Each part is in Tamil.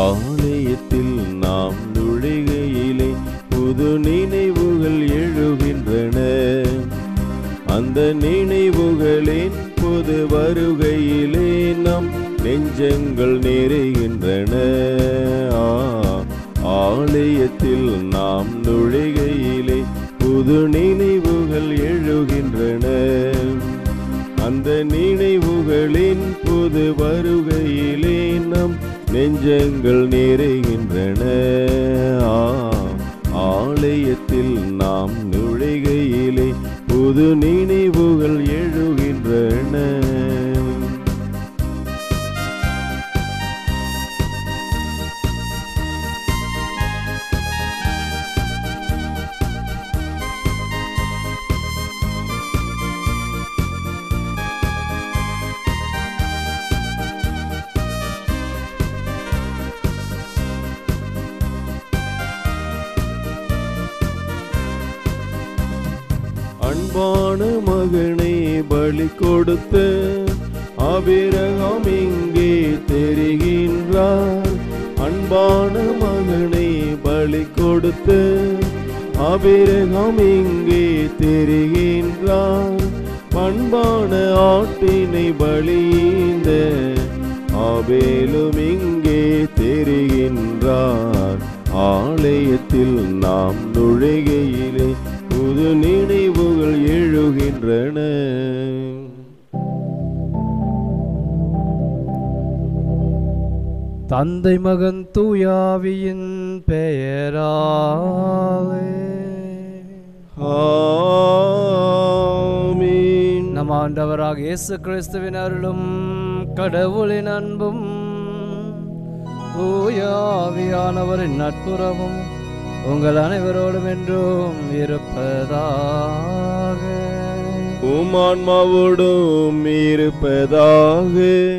ஆலயத்தில் நாம் நுழைகையிலே புது நினைவுகள் எழுகின்றன அந்த நினைவுகளின் புது வருகையிலே நம் நெஞ்சங்கள் நிறைகின்றன ஆ, ஆலயத்தில் நாம் நுழைகையிலே புது நினைவுகள் எழுகின்றன அந்த நினைவுகளின் புது வருகையிலே நம் நெஞ்சங்கள் நிறைகின்றன ஆ, ஆலயத்தில் நாம் நுழைகையிலே புது நினைவுகள் எழுகின்றன அன்பான மகனை பலி கொடுத்த ஆபிரகாம் இங்கே தெரிகின்றார் அன்பான மகனை பலி கொடுத்த ஆபிரகாம் இங்கே தெரிகின்றார் பண்பான ஆட்டினை பலியீந்த ஆபேலும் இங்கே தெரிகின்றார் ஆலயத்தில் நாம் நுழைகையிலே புது நினைவுகள் எழுகின்றன தந்தை மகன் தூயாவியின் பெயராலே ஆமீன் நம் ஆண்டவராக இயேசு கிறிஸ்துவின் அருளும் கடவுளின் அன்பும் தூயாவியானவரின் நட்புறவும் உங்கள் அனைவரோடும் என்றும் இருப்பதாக உமான்மாவோடும் இருப்பதாக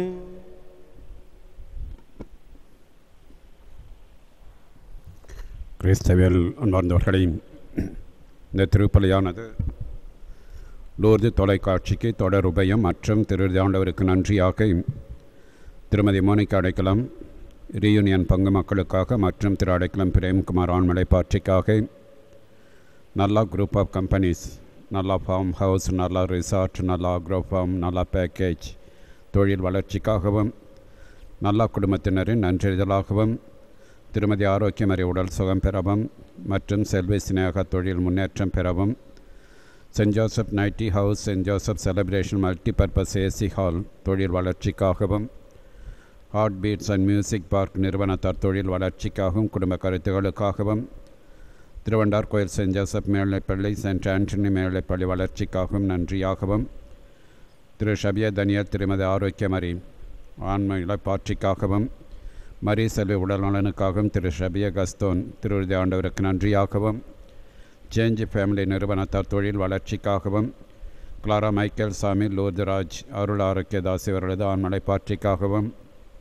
கிறிஸ்தவியல் அன்பார்ந்தவர்களே இந்த திருப்பலியானது லூர்து தொலைக்காட்சிக்கு தொடர் உபயம் மற்றும் திருதாண்டவருக்கு நன்றியாக திருமதி மோனிகா அடைக்கலம் ரீயூனியன் பங்கு மக்களுக்காக மற்றும் திரு அடைக்கலம் பிரேம்குமார் ஆண்மலை பாட்சிக்காக நல்லா குரூப் ஆஃப் கம்பெனிஸ் நல்லா ஃபார்ம் ஹவுஸ் நல்லா ரிசார்ட் நல்லா அக்ரோ ஃபார்ம் நல்லா பேக்கேஜ் தொழில் வளர்ச்சிக்காகவும் நல்லா குடும்பத்தினரின் நன்றிதலாகவும் திருமதி ஆரோக்கியமறை உடல் சுகம் பெறவும் மற்றும் செல்வி சினேகா தொழில் முன்னேற்றம் பெறவும் saint Joseph nighty house saint Joseph celebration multipurpose AC hall தொழில் வளர்ச்சிக்காகவும் heart beats and music park நிறுவனத்தார் தொழில் வளர்ச்சிக்காகவும் குடும்ப கருத்துகளுக்காகவும் திருவண்டார் கோயில் சென்ட் ஜோசப் மேல்நிலைப்பள்ளி சென்ட் ஆண்டனி மேல்நிலைப்பள்ளி வளர்ச்சிக்காகவும் நன்றியாகவும் திரு ஷபிய தனியர் திருமதி ஆரோக்கியமரி ஆன்ம இழப்பாட்சிக்காகவும் மரி செல்வி உடல் நலனுக்காகவும் திரு ஷபிய கஸ்தோன் திருவிருதி ஆண்டவருக்கு நன்றியாகவும் சேஞ்ச் ஃபேமிலி நிறுவனத்தார் தொழில் வளர்ச்சிக்காகவும் கிளாரா மைக்கேல் சாமி லூர்தராஜ் அருள் ஆரோக்கியதாஸ் இவர்களது ஆண்மலை பாற்றிக்காகவும்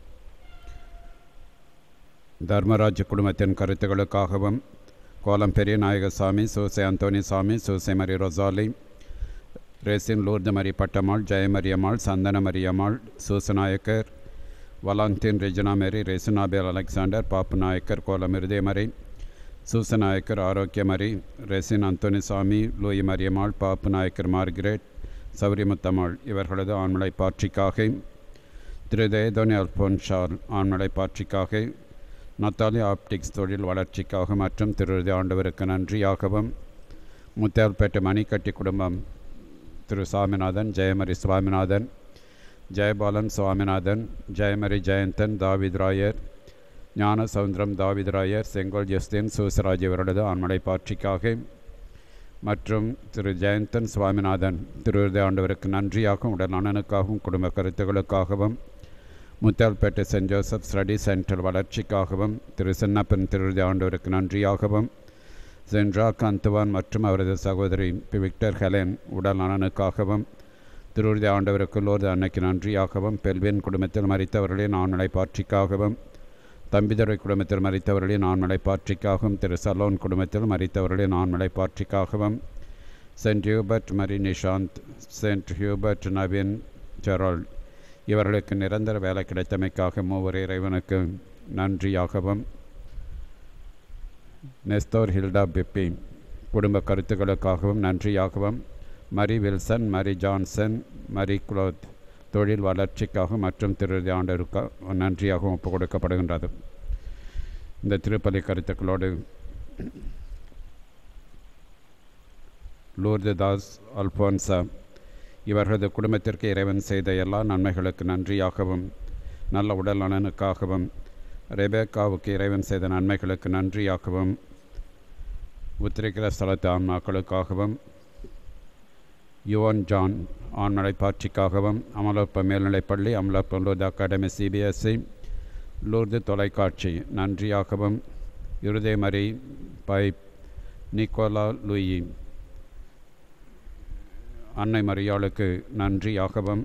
தர்மராஜ் குடும்பத்தின் கருத்துகளுக்காகவும் கோலம் பெரிய நாயகசாமி சூசை அந்தோனி சாமி சூசை மரி ரொசாலி ரேசின் லூர்து மரி பட்டம்மாள் ஜெயமரியம்மாள் சந்தன மரியம்மாள் சூசநாயக்கர் வலாந்தின் ரெஜினா மேரி ரெசினாபேல் அலெக்சாண்டர் பாப்பு நாயக்கர் கோலம் இருதயமரி சூசநாயக்கர் ஆரோக்கியமரி ரெசின் அந்தோனிசாமி லூயி மரியம்மாள் பாப்பு நாயக்கர் மார்கிரேட் சௌரியமுத்தம்மாள் இவர்களது ஆண்மலை பாட்சிக்காக திரு தேதோனி அல்போன்ஷால் ஆண்மலை பாட்சிக்காக நத்தாலி ஆப்டிக்ஸ் தொழில் வளர்ச்சிக்காக மற்றும் திருவிதி ஆண்டவருக்கு நன்றியாகவும் முத்தியால்பேட்டை மணிக்கட்டி குடும்பம் திரு சாமிநாதன் ஜெயமரி சுவாமிநாதன் ஜெயபாலன் சுவாமிநாதன் ஜெயமரி ஜெயந்தன் தாவித் ராயர் ஞான சவுந்தரம் தாவித் ராயர் செங்கோல் ஜஸ்தின் சூசராஜ் இவர்களது ஆண்மலை பாட்சிக்காக மற்றும் திரு ஜெயந்தன் சுவாமிநாதன் திருவிருத ஆண்டவருக்கு நன்றியாகவும் உடல் நலனுக்காகவும் குடும்ப கருத்துகளுக்காகவும் Muthialpet saint Joseph study centre வளர்ச்சிக்காகவும் திரு சின்னப்பன் திருவிருத ஆண்டவருக்கு நன்றியாகவும் சென்ட்ராக் அந்துவான் மற்றும் அவரது சகோதரி பி விக்டர் ஹெலன் உடல் நலனுக்காகவும் திருவிருதி ஆண்டவருக்கு லோர்து அன்னைக்கு நன்றியாகவும் பெல்வின் குடும்பத்தில் மறித்தவர்களின் ஆண்மலை பாட்சிக்காகவும் தம்பிதுரை குடும்பத்தில் மறித்தவர்களின் ஆண்மலை பாட்சிக்காகவும் திரு சலோன் குடும்பத்தில் மறித்தவர்களின் ஆண்மலை பாட்சிக்காகவும் saint Hubert Mari Nishanth saint Hubert Naveen Gerald இவர்களுக்கு நிரந்தர வேலை கிடைத்தமைக்காக மூவர் இறைவனுக்கு நன்றியாகவும் நெஸ்தோர் ஹில்டா பிப்பி குடும்ப கருத்துக்களுக்காகவும் நன்றியாகவும் Mari Wilson Mari Johnson Mari Claude தொழில் வளர்ச்சிக்காக மற்றும் திருதி ஆண்டருக்கு நன்றியாகவும் ஒப்புக் கொடுக்கப்படுகின்றது இந்த திருப்பலி கருத்துக்களோடு லூர்து தாஸ் அல்போன்சா இவர்களது குடும்பத்திற்கு இறைவன் செய்த எல்லா நன்மைகளுக்கு நன்றியாகவும் நல்ல உடல் நலனுக்காகவும் ரெபேக்காவுக்கு இறைவன் செய்த நன்மைகளுக்கு நன்றியாகவும் உத்திரிக்கிற ஸ்தலத்து ஆன்மாக்களுக்காகவும் யுவன் ஜான் ஆண்மலை பாட்சிக்காகவும் அமலோப்ப மேல்நிலைப்பள்ளி அமலோப்ப லூர்து அகாடமி சிபிஎஸ்சி லூர்து தொலைக்காட்சி நன்றியாகவும் இருதயமரி பை நிக்கோலா லூயி அன்னை மரியாளுக்கு நன்றியாகவும்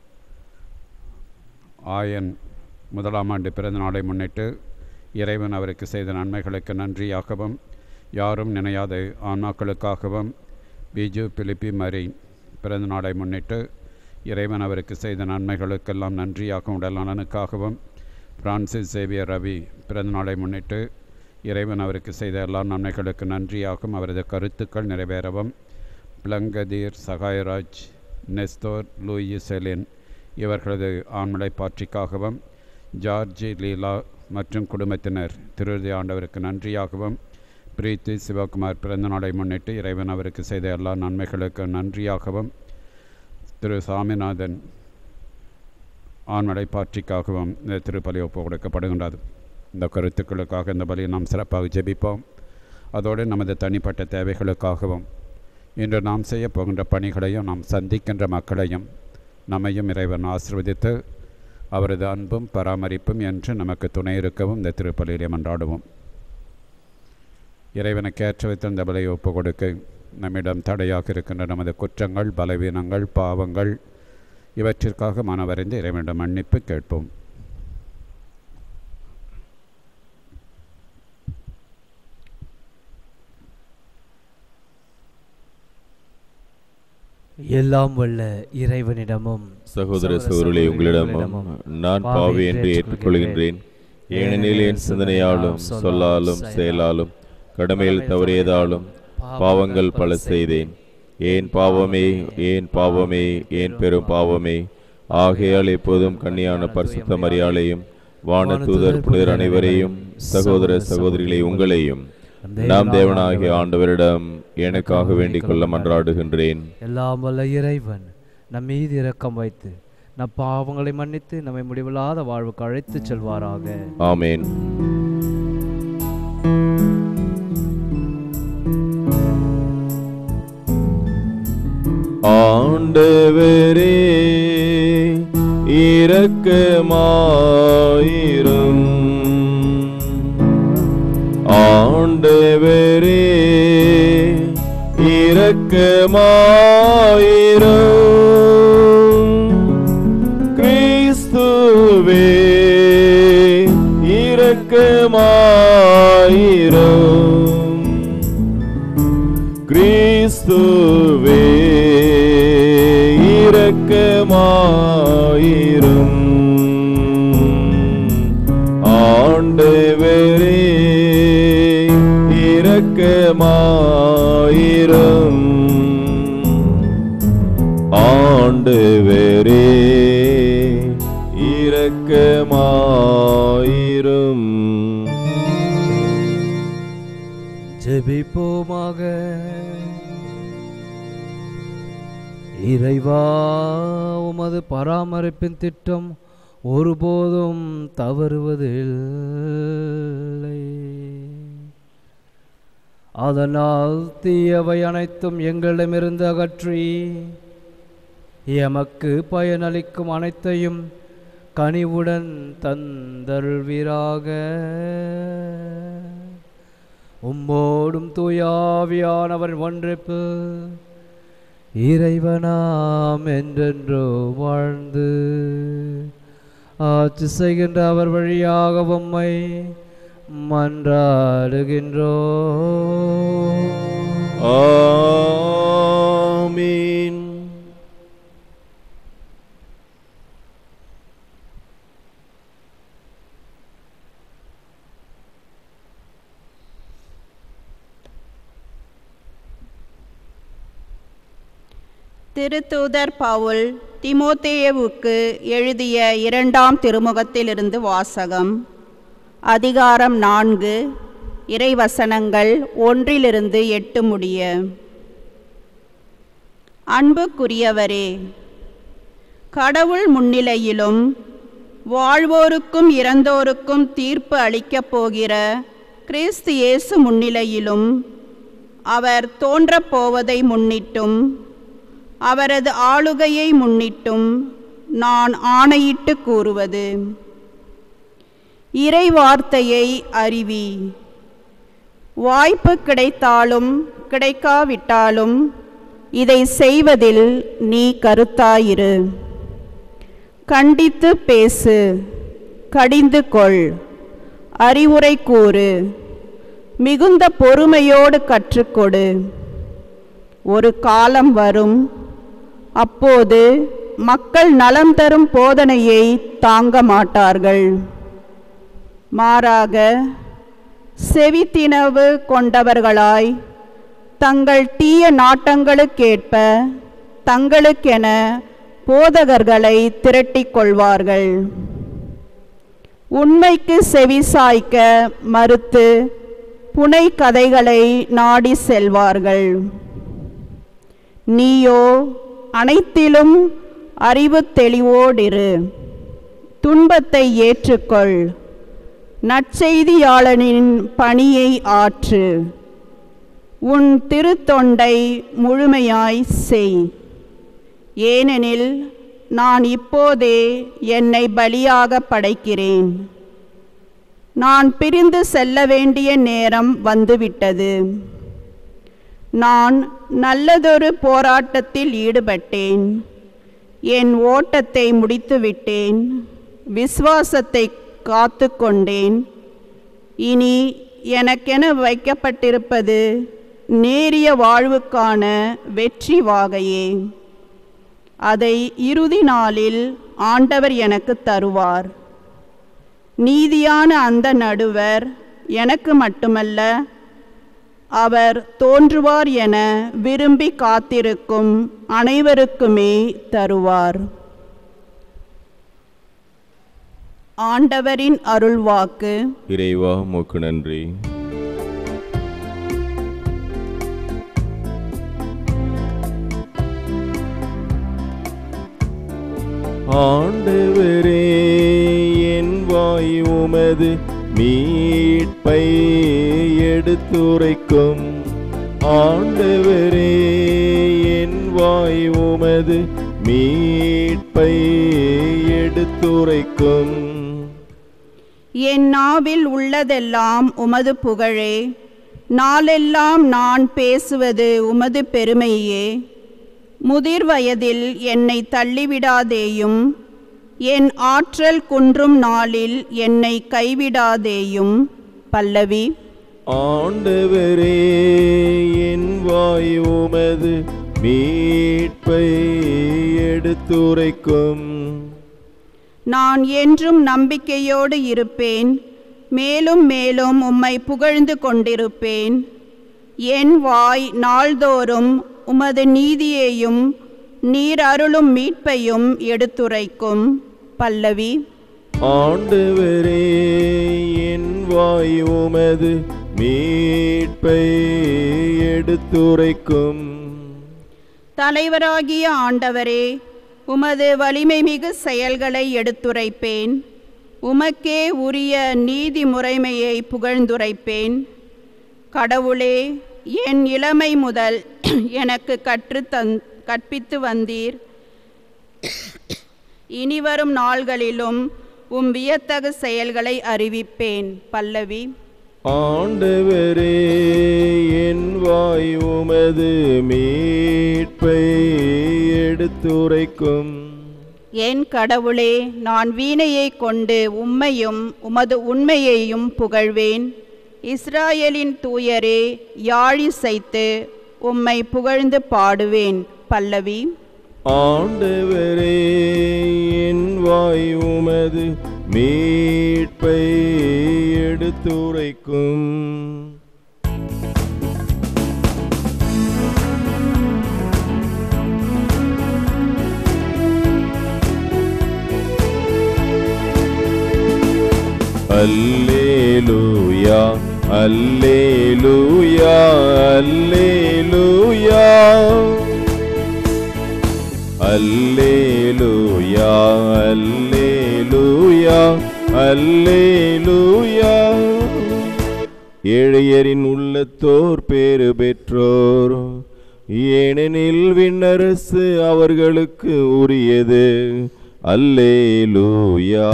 ஆயன் முதலாம் ஆண்டு பிறந்த நாளை முன்னிட்டு இறைவன் அவருக்கு செய்த நன்மைகளுக்கு நன்றியாகவும் யாரும் நினையாத ஆன்மாக்களுக்காகவும் பிஜு பிலிப்பி மரி பிறந்த நாளை முன்னிட்டு இறைவன் அவருக்கு செய்த நன்மைகளுக்கெல்லாம் நன்றியாகவும் உடல் நலனுக்காகவும் பிரான்சிஸ் சேவியர் ரவி பிறந்த நாளை முன்னிட்டு இறைவன் அவருக்கு செய்த எல்லா நன்மைகளுக்கு நன்றியாகவும் அவரது கருத்துக்கள் நிறைவேறவும் பிளங்கதீர் சகாயராஜ் நெஸ்தோர் லூயி செலின் இவர்களது ஆண்மலை பாட்சிக்காகவும் ஜார்ஜி லீலா மற்றும் குடும்பத்தினர் திருதி ஆண்டவருக்கு நன்றியாகவும் பிரீத்தி சிவகுமார் பிறந்த நாளை முன்னிட்டு இறைவன் அவருக்கு செய்த எல்லா நன்மைகளுக்கு நன்றியாகவும் திரு சாமிநாதன் ஆண்மலை பாட்சிக்காகவும் இந்த திருப்பலி ஒப்பு கொடுக்கப்படுகின்றது இந்த கருத்துக்களுக்காக இந்த பலியை நாம் சிறப்பாக ஜெபிப்போம் அதோடு நமது தனிப்பட்ட தேவைகளுக்காகவும் இன்று நாம் செய்ய போகின்ற பணிகளையும் நாம் சந்திக்கின்ற மக்களையும் நம்மையும் இறைவன் ஆசிர்வதித்து அவரது அன்பும் பராமரிப்பும் என்று நமக்கு துணை இருக்கவும் இந்த திருப்பலியிலே மன்றாடுவோம் இறைவனுக்கு ஏற்ற வைத்த இந்த பலியை ஒப்பு கொடுக்க நம்மிடம் தடையாக இருக்கின்ற நமது குற்றங்கள் பலவீனங்கள் பாவங்கள் இவற்றிற்காக மனவறிந்து இறைவனிடம் மன்னிப்பு கேட்போம் எல்லாம் வல்ல இறைவனிடமும் சகோதர சகோதரர்களே உங்களிடமும் நான் பாவி என்று ஏற்றுக்கொள்கின்றேன் ஏனெனில் என் சிந்தனையாலும் சொல்லாலும் செயலாலும் கடமையில் தவறியதாலும் பாவங்கள் பல செய்தேன் ஏன் பாவமே ஏன் பாவமே ஏன் பெரும் பாவமே ஆகையால் எப்போதும் கன்னியான பரிசுத்த மரியாளையும் வான தூதர் புனிதர் அனைவரையும் சகோதர சகோதரிகளை உங்களையும் நாம் தேவனாகிய ஆண்டவரிடம் எனக்காக வேண்டிக் கொள்ள மன்றாடுகின்றேன் எல்லாம் வல்ல இறைவன் நம் மீது இரக்கம் வைத்து நம் பாவங்களை மன்னித்து நம்மை முடிவில்லாத வாழ்வுக்கு அழைத்துச் செல்வாராக ஆமேன் ஆண்டவரே இரக்கமாயிரும் ஆண்டவரே இரக்கமாயிரும் கிறிஸ்துவே இரக்கமாயிரும் கிறிஸ்துவே இரக்கமாயிரும் ஆண்டவரே இரக்கமாயிரும் ஆண்டவரே இரக்கமாயிரும் ஜெபிப்போமாக இறைவா உமது பராமரிப்பின் திட்டம் ஒருபோதும் தவறுவதில்லை அதனால் தீயவை அனைத்தும் எங்களிடமிருந்து அகற்றி எமக்கு பயனளிக்கும் அனைத்தையும் கனிவுடன் தந்தருள்வீராக உம்மோடும் தூயாவியானவர் ஒன்றிப்பு இறைவனாம் என்றென்றோ வாழ்ந்து ஆட்சி செய்கின்ற அவர் வழியாக உம்மை மன்றாடுகின்றோ ஆமீன் திருத்தூதர் பவுல் திமோத்தேயுவுக்கு எழுதிய இரண்டாம் திருமுகத்திலிருந்து வாசகம் அதிகாரம் நான்கு இறைவசனங்கள் ஒன்றிலிருந்து எட்டு முடிய அன்புக்குரியவரே கடவுள் முன்னிலையிலும் வாழ்வோருக்கும் இறந்தோருக்கும் தீர்ப்பு அளிக்கப் போகிற கிறிஸ்து இயேசு முன்னிலையிலும் அவர் தோன்றப் போவதை முன்னிட்டும் அவரது ஆளுகையை முன்னிட்டும் நான் ஆணையிட்டு கூறுவது இறை வார்த்தையை அறிவி வாய்ப்பு கிடைத்தாலும் கிடைக்காவிட்டாலும் இதை செய்வதில் நீ கருத்தாயிரு கண்டித்து பேசு கடிந்து கொள் அறிவுரை கூறு மிகுந்த பொறுமையோடு கற்றுக்கொடு ஒரு காலம் வரும் அப்போது மக்கள் நலம் தரும் போதனையை தாங்க மாட்டார்கள் மாறாக செவித்தினவு கொண்டவர்களாய் தங்கள் தீய நாட்டங்களுக்கேற்ப தங்களுக்கென போதகர்களை திரட்டிக் கொள்வார்கள் உண்மைக்கு செவிசாய்க்க மறுத்து புனை கதைகளை நாடி செல்வார்கள் நீயோ அனைத்திலும் அறிவு தெளிவோடிரு துன்பத்தை ஏற்றுக்கொள் நற்செய்தியாளனின் பணியை ஆற்று உன் திருத்தொண்டை முழுமையாய் செய் ஏனெனில் நான் இப்போதே என்னை பலியாக படைக்கிறேன் நான் பிரிந்து செல்ல வேண்டிய நேரம் வந்துவிட்டது நான் நல்லதொரு போராட்டத்தில் ஈடுபட்டேன் என் ஓட்டத்தை முடித்துவிட்டேன் விசுவாசத்தை காத்து கொண்டேன் இனி எனக்கென வைக்கப்பட்டிருப்பது நேரிய வாழ்வுக்கான வெற்றி வாகையே அதை இறுதி நாளில் ஆண்டவர் எனக்கு தருவார் நீதியான அந்த நடுவர் எனக்கு மட்டுமல்ல அவர் தோன்றுவார் என விரும்பி காத்திருக்கும் அனைவருக்குமே தருவார் ஆண்டவரின் அருள்வாக்கு இறைவா உமக்கு நன்றி ஆண்டவரே என் வாய் உமது மீட்பை எடுத்துரைக்கும் ஆண்டவரே என் வாய் உமது மீட்பை எடுத்துரைக்கும் என் நாவில் உள்ளதெல்லாம் உமது புகழே நாளெல்லாம் நான் பேசுவது உமது பெருமையே முதிர் வயதில் என்னை தள்ளிவிடாதேயும் என் ஆற்றல் குன்றும் நாளில் என்னை கைவிடாதேயும் பல்லவி ஆண்டவரே என் வாய் உமது மீட்பை எடுத்துரைக்கும் நான் என்றும் நம்பிக்கையோடு இருப்பேன் மேலும் மேலும் உம்மை புகழ்ந்து கொண்டிருப்பேன் என் வாய் நாள்தோறும் உமது நீதியையும் நீர் அருளும் மீட்பையும் எடுத்துரைக்கும் பல்லவி ஆண்டவரே என் வாய் உமது மீட்பை எடுத்துரைக்கும் தலைவராகிய ஆண்டவரே உமது வலிமை மிகு செயல்களை எடுத்துரைப்பேன் உமக்கே உரிய நீதி முறைமையை புகழ்ந்துரைப்பேன் கடவுளே என் இளமை முதல் எனக்கு கற்றுத் தந் கற்பித்து வந்தீர் இனிவரும் நாள்களிலும் உம் வியத்தகு செயல்களை அறிவிப்பேன் பல்லவி ஆண்டவரே என் வாய் உமது மீட்பை எடுத்துரைக்கும் என் கடவுளே நான் வீணையை கொண்டு உம்மையும் உமது உண்மையையும் புகழ்வேன் இஸ்ராயலின் தூயரே யாழிசைத்து உம்மை புகழ்ந்து பாடுவேன் பல்லவி ஆண்டவரே என் வாய் உமது மீட்பை எடுத்துரைக்கும் அல்லேலூயா அல்லேலூயா அல்லேலூயா அல்லேலூயா அல்லேலூயா அல்லேலூயா ஏழையரின் உள்ளத்தோர் பேறு பெற்றோர் ஏனெனில் விண்ணரசு அவர்களுக்கு உரியது அல்லேலூயா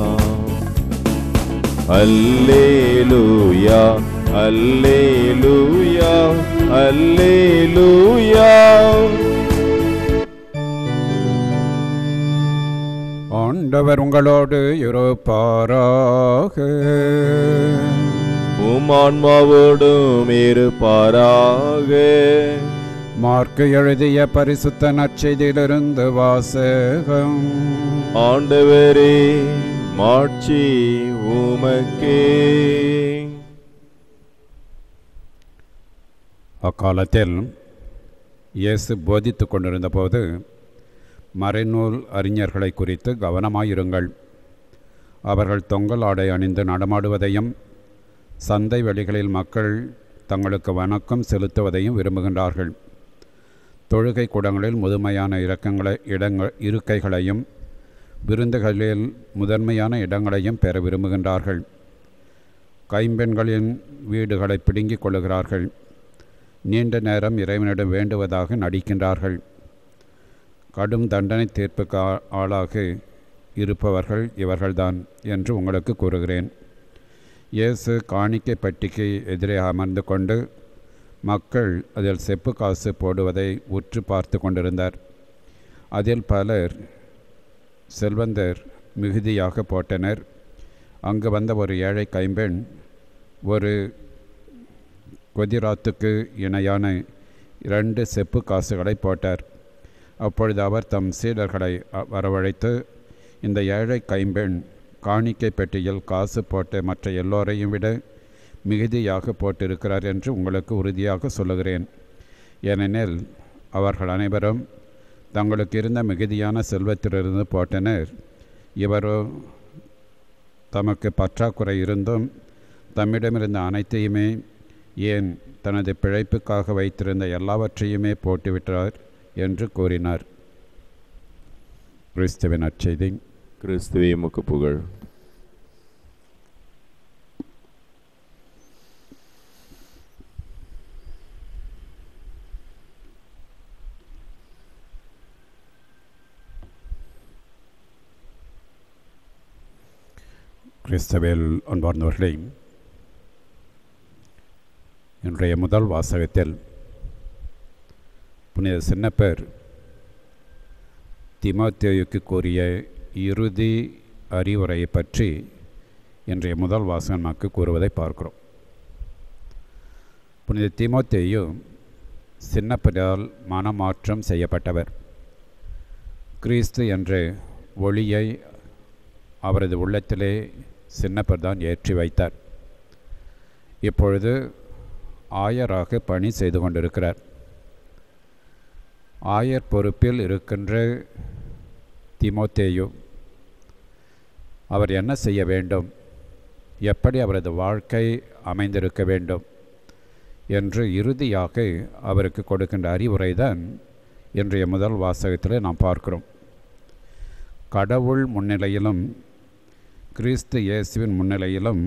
அல்லேலூயா அல்லேலூயா அல்லேலூயா ஆண்டவர் உங்களோடு இருப்பாராக உம் ஆன்மாவோடும் இருப்பாராக மார்க்கு எழுதிய பரிசுத்த நற்செய்தியிலிருந்து வாசகம் ஆண்டவரே மாட்சி உமக்கே அக்காலத்தில் இயேசு போதித்து கொண்டிருந்த போது மறைநூல் அறிஞர்களை குறித்து கவனமாயிருங்கள் அவர்கள் தொங்கல் ஆடை அணிந்து நடமாடுவதையும் சந்தை வெளிகளில் மக்கள் தங்களுக்கு வணக்கம் செலுத்துவதையும் விரும்புகின்றார்கள் தொழுகை கூடங்களில் முதுமையான இறக்கங்களை இடங்கள் இருக்கைகளையும் விருந்துகளில் முதன்மையான இடங்களையும் பெற விரும்புகின்றார்கள் கைம்பெண்களின் வீடுகளை பிடுங்கிக் கொள்ளுகிறார்கள் நீண்ட நேரம் இறைவனிடம் வேண்டுவதாக நடிக்கின்றார்கள் கடும் தண்டனை தீர்ப்புக்கு ஆ- ஆளாக இருப்பவர்கள் இவர்கள்தான் என்று உங்களுக்கு கூறுகிறேன் இயேசு காணிக்கை பட்டிக்கு எதிரே அமர்ந்து கொண்டு மக்கள் அதில் செப்பு காசு போடுவதை உற்று பார்த்து கொண்டிருந்தார் அதில் பலர் செல்வந்தர் மிகுதியாக போட்டனர் அங்கு வந்த ஒரு ஏழை கைம்பெண் ஒரு கொதிராத்துக்கு இணையான இரண்டு செப்பு காசுகளை போட்டார் அப்பொழுது அவர் தம் சீடர்களை அ- வரவழைத்து இந்த ஏழை கைம்பெண் காணிக்கை பெட்டியில் காசு போட்ட மற்ற எல்லோரையும் விட மிகுதியாக போட்டிருக்கிறார் என்று உங்களுக்கு உறுதியாக சொல்லுகிறேன் ஏனெனில் அவர்கள் அனைவரும் தங்களுக்கு இருந்த மிகுதியான செல்வத்திலிருந்து போட்டனர் இவரோ தமக்கு பற்றாக்குறை இருந்தும் தம்மிடமிருந்த அனைத்தையுமே ஏன் தனது பிழைப்புக்காக வைத்திருந்த எல்லாவற்றையுமே போட்டுவிட்டார் என்று கூறினார் கிறிஸ்துவின் அச்செய்தி கிறிஸ்துவே உமக்கு புகழ் கிறிஸ்தவேல் அன்பார்ந்தவர்களே இன்றைய முதல் வாசகத்தில் புனித சின்னப்பர் திமோத்தேயுக்கு கூறிய இறுதி அறிவுரையை பற்றி இன்றைய முதல் வாசகம் நமக்கு கூறுவதை பார்க்கிறோம் புனித திமோத்தேயு சின்னப்பரால் மனமாற்றம் செய்யப்பட்டவர் கிறிஸ்து என்ற ஒளியை அவரது உள்ளத்திலே சின்னப்பர் தான் ஏற்றி வைத்தார் இப்பொழுது ஆயராக பணி செய்து கொண்டிருக்கிறார் ஆயர் பொறுப்பில் இருக்கின்ற திமோத்தேயு அவர் என்ன செய்ய வேண்டும் எப்படி அவரது வாழ்க்கை அமைந்திருக்க வேண்டும் என்று இறுதியாக அவருக்கு கொடுக்கின்ற அறிவுரை தான் இன்றைய முதல் வாசகத்தில் நாம் பார்க்கிறோம் கடவுள் முன்னிலையிலும் கிறிஸ்து இயேசுவின் முன்னிலையிலும்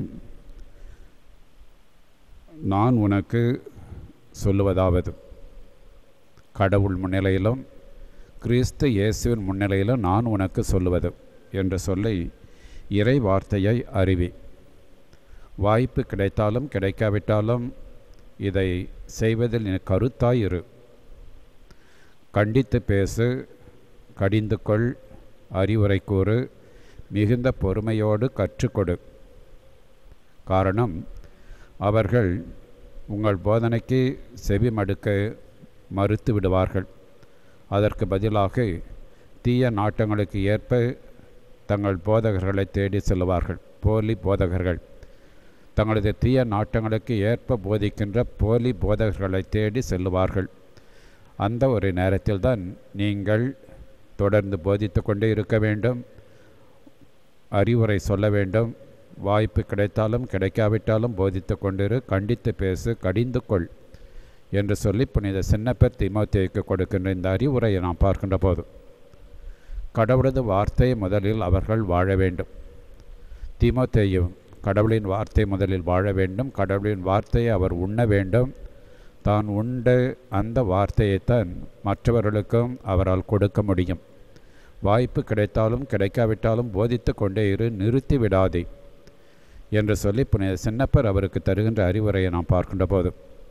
நான் உனக்கு சொல்லுவதாவது கடவுள் முன்னிலையிலும் கிறிஸ்து இயேசுவின் முன்னிலையிலும் நான் உனக்கு சொல்லுவது என்று சொல்லி இறை வார்த்தையை அறிவி வாய்ப்பு கிடைத்தாலும் கிடைக்காவிட்டாலும் இதை செய்வதில் நீ கருத்தாய் இரு கண்டித்து பேசு கடிந்து கொள் அறிவுரை கூறு மிகுந்த பொறுமையோடு கற்றுக்கொடு காரணம் அவர்கள் உங்கள் போதனைக்கு செவி மடுக்க மறுத்து விடுவார்கள் அதற்கு பதிலாக தீய நாட்டங்களுக்கு ஏற்ப தங்கள் போதகர்களை தேடி செல்வார்கள் போலி போதகர்கள் தங்களது தீய நாட்டங்களுக்கு ஏற்ப போதிக்கின்ற போலி போதகர்களை தேடி செல்லுவார்கள் அந்த ஒரு நேரத்தில்தான் நீங்கள் தொடர்ந்து போதித்து கொண்டே இருக்க வேண்டும் அறிவுரை சொல்ல வேண்டும் வாய்ப்பு கிடைத்தாலும் கிடைக்காவிட்டாலும் போதித்து கொண்டிரு கண்டித்து பேசு கடிந்து கொள் என்று சொல்லி புனித சின்னப்பர் திமோத்தேயுக்கு கொடுக்கின்ற இந்த அறிவுரையை நாம் பார்க்கின்ற போது கடவுளது வார்த்தையை முதலில் அவர்கள் வாழ வேண்டும் தீமோத்தேயு கடவுளின் வார்த்தை முதலில் வாழ வேண்டும் கடவுளின் வார்த்தையை அவர் உண்ண வேண்டும் தான் உண்ட அந்த வார்த்தையைத்தான் மற்றவர்களுக்கும் அவரால் கொடுக்க முடியும் வாய்ப்பு கிடைத்தாலும் கிடைக்காவிட்டாலும் போதித்து கொண்டே இரு நிறுத்தி விடாதே என்று சொல்லி புனித சின்னப்பர் அவருக்கு தருகின்ற அறிவுரையை நாம் பார்க்கின்ற போது